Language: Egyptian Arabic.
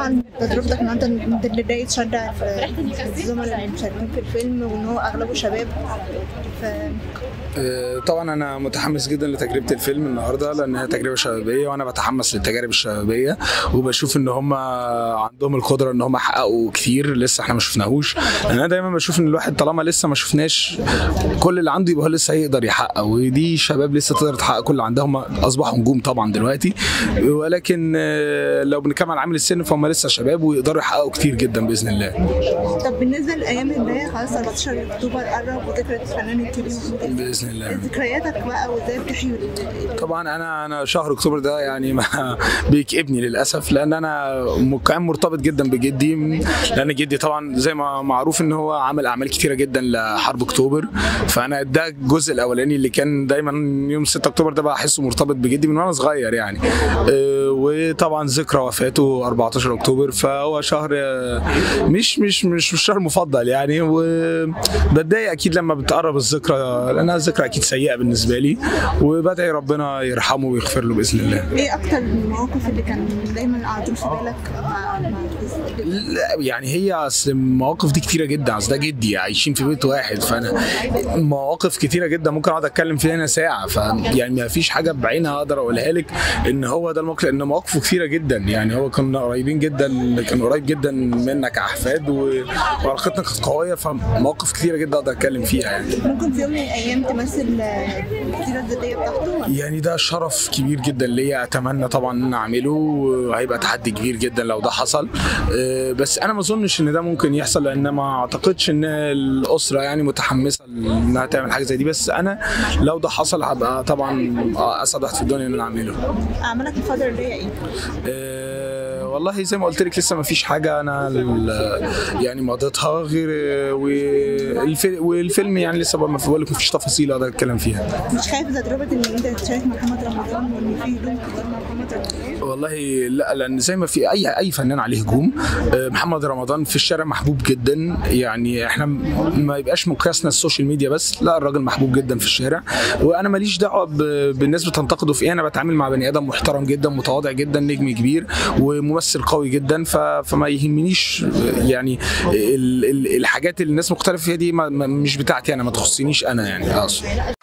عن تجربتك النهارده انت اللي ده يتشجع في الزملاء المشاركين في الفيلم وان هو اغلبه شباب ف آه، طبعا انا متحمس جدا لتجربه الفيلم النهارده لانها تجربه شبابيه وانا بتحمس للتجارب الشبابيه وبشوف ان هم عندهم القدره ان هم يحققوا كتير لسه احنا ما شفناهوش لان انا دايما بشوف ان الواحد طالما لسه ما شفناش كل اللي عنده يبقى هو لسه هيقدر يحقق ودي شباب لسه تقدر تحقق كل اللي عندهم اصبحوا نجوم طبعا دلوقتي ولكن آه، لو بنتكلم عن عامل السن فهم لسه شباب ويقدروا يحققوا كتير جدا باذن الله طب بالنسبه للايام الجايه خلاص 14 اكتوبر قرب وذكرى الفنان الكبير محمود باذن الله ذكرياتك بقى وازاي بتحيي ال- طبعا انا انا شهر اكتوبر ده يعني ما بيكئبني للاسف لان انا م- كان مرتبط جدا بجدي لان جدي طبعا زي ما معروف ان هو عمل اعمال كتيره جدا لحرب اكتوبر فانا ده الجزء الاولاني اللي كان دايما يوم 6 اكتوبر ده بحسه مرتبط بجدي من وانا صغير يعني آه، وطبعا ذكرى وفاته 14 اكتوبر فهو شهر آه، مش مش مش مش شهر مفضل يعني وبتضايق اكيد لما بتقرب الذكرى لانها ذكرى اكيد سيئه بالنسبه لي وبدعي ربنا يرحمه ويغفر له باذن الله ايه اكتر المواقف اللي كان دايما على طول في بالك مع مع لا يعني هي اصل المواقف دي كتيره جدا اصل ده جدي عايشين في بيت واحد فانا مواقف كتيره جدا ممكن اقعد اتكلم فيها هنا ساعه فيعني ما فيش حاجه بعينها اقدر اقولها لك ان هو ده الموقف لان مواقفه كتيره جدا يعني هو كنا قريبين جدا كان قريب جدا منا كاحفاد و- وعلاقتنا كانت قويه فمواقف كتيره جدا اقدر اتكلم فيها يعني ممكن في يوم من الايام تمثل آه، السيره الذاتيه بتاعته ولا؟ يعني ده شرف كبير جدا ليا اتمنى طبعا ان انا اعمله وهيبقى تحدي كبير جدا لو ده حصل أه، بس انا ما اظنش ان ده ممكن يحصل لان ما اعتقدش ان الاسره يعني متحمسه انها تعمل حاجه زي دي بس انا لو ده حصل هبقى طبعا اسعد واحد في الدنيا ان انا اعمله اعمالك الفتره الجايه ايه؟ أه، والله زي ما قلت لك لسه ما فيش حاجه انا ال- يعني مضيتها غير والفيلم, والفيلم يعني لسه ما بقول لك ما فيش تفاصيل اقدر اتكلم فيها مش خايف تجربه ان انت تشارك مع محمد رمضان وان في هدوم تختار مع محمد رمضان؟ والله لا لان زي ما في اي اي فنان عليه هجوم آه، محمد رمضان في الشارع محبوب جدا يعني احنا م- ما يبقاش مقياسنا السوشيال ميديا بس لا الراجل محبوب جدا في الشارع وانا ماليش دعوه ب- بالناس بتنتقده في ايه انا بتعامل مع بني ادم محترم جدا متواضع جدا نجم كبير وممثل قوي جدا ف- فما يهمنيش آه، يعني ال- ال- الحاجات اللي الناس مختلفه فيها دي ما- ما- مش بتاعتي انا ما تخصنيش انا يعني اقصد